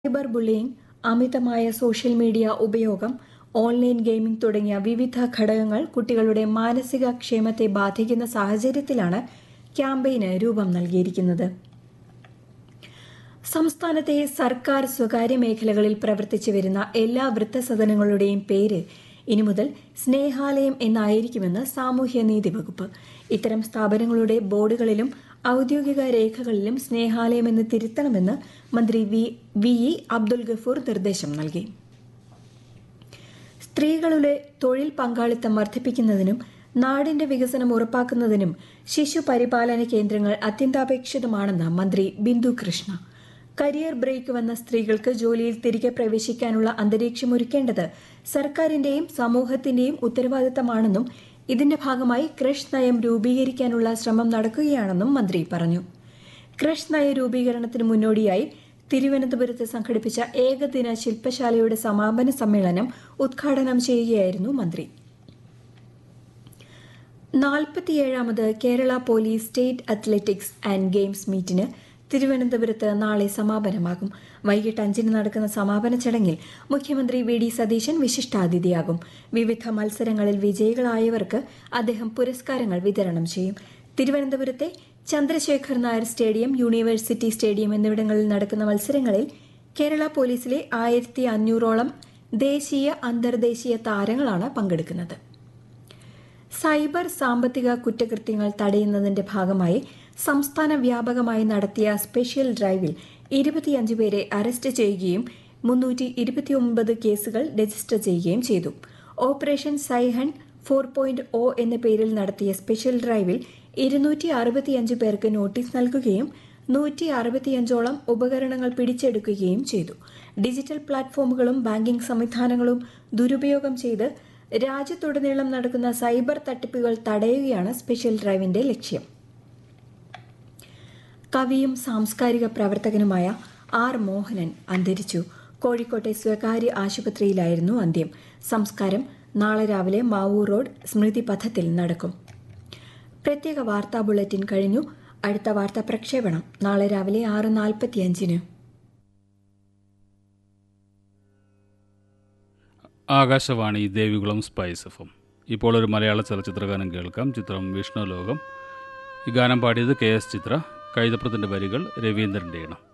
cyber bullying അമിതമായ social media ഉപയോഗം online gaming തുടങ്ങിയ വിവിധ ഘടകങ്ങൾ കുട്ടികളുടെ മാനസിക ക്ഷേമത്തെ ബാധിക്കുന്ന സാഹചര്യത്തിലാണ് ക്യാമ്പയിന് രൂപം നൽകിയിരിക്കുന്നത് സംസ്ഥാനത്തെ സർക്കാർ സ്വകാര്യ മേഖലകളിൽ പ്രവർത്തിച്ചു വരുന്ന എല്ലാ വൃദ്ധസദനങ്ങളുടെയും പേര് ഇനി മുതൽ സ്നേഹാലയം എന്നായിരിക്കുമെന്ന് സാമൂഹ്യനീതി വകുപ്പ് ഇത്തരം സ്ഥാപനങ്ങളുടെ ബോർഡുകളിലും ഔദ്യോഗിക രേഖകളിലും സ്നേഹാലയം എന്ന് തിരുത്തണമെന്ന് മന്ത്രി V V E Abdul Gafoor നിർദ്ദേശം നൽകി സ്ത്രീകളുടെ തൊഴിൽ പങ്കാളിത്തം വർദ്ധിപ്പിക്കുന്നതിനും നാടിന്റെ വികസനം ഉറപ്പാക്കുന്നതിനും ശിശു പരിപാലന കേന്ദ്രങ്ങൾ അത്യന്താപേക്ഷിതമാണെന്ന് മന്ത്രി ബിന്ദു കൃഷ്ണ കരിയർ ബ്രേക്ക് വന്ന സ്ത്രീകൾക്ക് ജോലിയിൽ തിരികെ പ്രവേശിക്കാനുള്ള അന്തരീക്ഷം ഒരുക്കേണ്ടത് സർക്കാരിന്റെയും സമൂഹത്തിന്റെയും ഉത്തരവാദിത്തമാണെന്നും ഇതിന്റെ ഭാഗമായി ക്രഷ് നയം രൂപീകരിക്കാനുള്ള ശ്രമം നടക്കുകയാണെന്നും മന്ത്രി പറഞ്ഞു ക്രഷ് നയ രൂപീകരണത്തിന് മുന്നോടിയായി തിരുവനന്തപുരത്ത് സംഘടിപ്പിച്ച ഏകദിന ശില്പശാലയുടെ സമാപന സമ്മേളനം ഉദ്ഘാടനം ചെയ്യുകയായിരുന്നു മന്ത്രി നാൽപ്പത്തിയേഴാമത് Kerala police state athletics and games മീറ്റിന് തിരുവനന്തപുരത്ത് നാളെ സമാപനമാകും വൈകിട്ട് അഞ്ചിന് നടക്കുന്ന സമാപന ചടങ്ങിൽ മുഖ്യമന്ത്രി വി ഡി സതീശൻ വിശിഷ്ടാതിഥിയാകും വിവിധ മത്സരങ്ങളിൽ വിജയികളായവർക്ക് അദ്ദേഹം പുരസ്കാരങ്ങൾ വിതരണം ചെയ്യും തിരുവനന്തപുരത്തെ Chandrasekhar Nair stadium university stadium എന്നിവിടങ്ങളിൽ നടക്കുന്ന മത്സരങ്ങളിൽ കേരള പോലീസിലെ ആയിരത്തി അഞ്ഞൂറോളം ദേശീയ അന്തർദേശീയ താരങ്ങളാണ് പങ്കെടുക്കുന്നത് സൈബർ സാമ്പത്തിക കുറ്റകൃത്യങ്ങൾ തടയുന്നതിന്റെ ഭാഗമായി സംസ്ഥാന വ്യാപകമായി നടത്തിയ സ്പെഷ്യൽ ഡ്രൈവിൽ ഇരുപത്തിയഞ്ച് പേരെ അറസ്റ്റ് ചെയ്യുകയും മുന്നൂറ്റി ഇരുപത്തിയൊമ്പത് കേസുകൾ രജിസ്റ്റർ ചെയ്യുകയും ചെയ്തു operation CyHunt four point O എന്ന പേരിൽ നടത്തിയ സ്പെഷ്യൽ ഡ്രൈവിൽ ഇരുന്നൂറ്റി അറുപത്തിയഞ്ച് പേർക്ക് നോട്ടീസ് നൽകുകയും നൂറ്റി അറുപത്തിയഞ്ചോളം ഉപകരണങ്ങൾ പിടിച്ചെടുക്കുകയും ചെയ്തു ഡിജിറ്റൽ പ്ലാറ്റ്ഫോമുകളും ബാങ്കിംഗ് സംവിധാനങ്ങളും ദുരുപയോഗം ചെയ്ത് രാജ്യത്തുടനീളം നടക്കുന്ന സൈബർ തട്ടിപ്പുകൾ തടയുകയാണ് സ്പെഷ്യൽ ഡ്രൈവിന്റെ ലക്ഷ്യം കവിയും സാംസ്കാരിക പ്രവർത്തകനുമായ ആർ മോഹനൻ അന്തരിച്ചു കോഴിക്കോട്ടെ സ്വകാര്യ ആശുപത്രിയിലായിരുന്നു അന്ത്യം സംസ്കാരം നാളെ രാവിലെ മാവൂർ റോഡ് സ്മൃതി പഥത്തിൽ നടക്കും പ്രത്യേക വാർത്താ ബുള്ളറ്റിൻ കഴിഞ്ഞു അടുത്ത വാർത്താ പ്രക്ഷേപണം നാളെ രാവിലെ ആറ് നാൽപ്പത്തിയഞ്ചിന് Akashvani Devikulam spice F M ഇപ്പോൾ ഒരു മലയാള ചലച്ചിത്രഗാനം കേൾക്കാം ചിത്രം വിഷ്ണു ലോകം ഈ ഗാനം പാടിയത് കെ എസ് ചിത്ര കൈതപ്രത്തിൻ്റെ വരികൾ രവീന്ദ്രൻ്റെ ഇണം